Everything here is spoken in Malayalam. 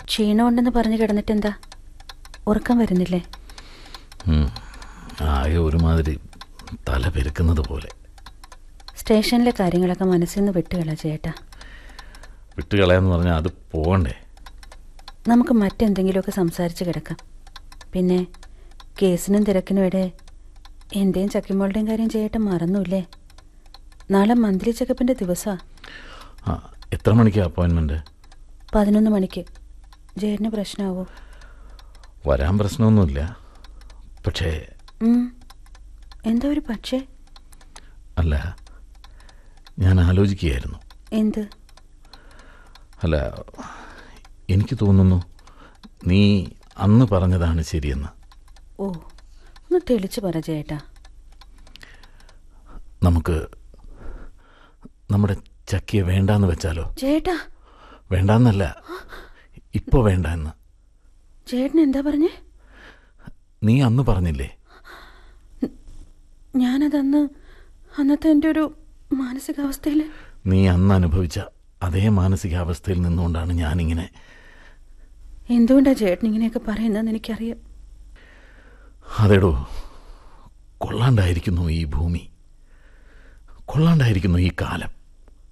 ക്ഷീണമുണ്ടെന്ന് പറഞ്ഞു കിടന്നിട്ടെന്താ ഉറക്കം വരുന്നില്ലേ ഉം. ആകെ ഒരുമാതിരി തല പെരുക്കുന്നത് പോലെ സ്റ്റേഷനിലെ കാര്യങ്ങളൊക്കെ മനസ്സിൽ നിന്ന് വിട്ടുകളാ ചേട്ടാ വിട്ടുകളയാന്ന് പറഞ്ഞാൽ അത് പോകണ്ടേ നമുക്ക് മറ്റെന്തെങ്കിലുമൊക്കെ സംസാരിച്ച് കിടക്കാം പിന്നെ കേസിനും തിരക്കിനും ഇടെ എൻ്റെയും ചക്കിമോളുടെയും കാര്യം ചേട്ടൻ മറന്നൂല്ലേ നാളെ മന്ത്ലി ചെക്കപ്പിൻ്റെ ദിവസമാണ് ആ എത്ര മണിക്കാണ് അപ്പോയിൻമെൻറ്റ് പതിനൊന്ന് മണിക്ക് ജേട്ടന് പ്രശ്നമാവോ വരാൻ പ്രശ്നമൊന്നുമില്ല പക്ഷേ ഉം. എന്താ ഒരു പക്ഷേ അല്ല ഞാൻ ആലോചിക്കുകയായിരുന്നു എന്ത് അല്ല എനിക്ക് തോന്നുന്നു നീ അന്ന് പറഞ്ഞതാണ് ശരിയെന്ന് ഓ ഒന്ന് തെളിച്ച് പറ ചേട്ടാ നമുക്ക് നമ്മുടെ ചക്കിയെ വേണ്ടാന്ന് വെച്ചാലോ ചേട്ടാ വേണ്ടാന്നല്ല ഇപ്പോൾ വേണ്ട എന്ന് ചേട്ടൻ എന്താ പറഞ്ഞേ നീ അന്ന് പറഞ്ഞില്ലേ ഞാനതന്ന് അന്നത്തെ എൻ്റെ ഒരു മാനസികാവസ്ഥയിൽ നീ അന്ന് അനുഭവിച്ച അതേ മാനസികാവസ്ഥയിൽ നിന്നുകൊണ്ടാണ് ഞാനിങ്ങനെ എന്തുകൊണ്ടാ ചേട്ടൻ ഇങ്ങനെയൊക്കെ പറയുന്നതെന്ന് എനിക്കറിയാം അതെടോ കൊള്ളാണ്ടായിരിക്കുന്നു ഈ ഭൂമി കൊള്ളാണ്ടായിരിക്കുന്നു ഈ കാലം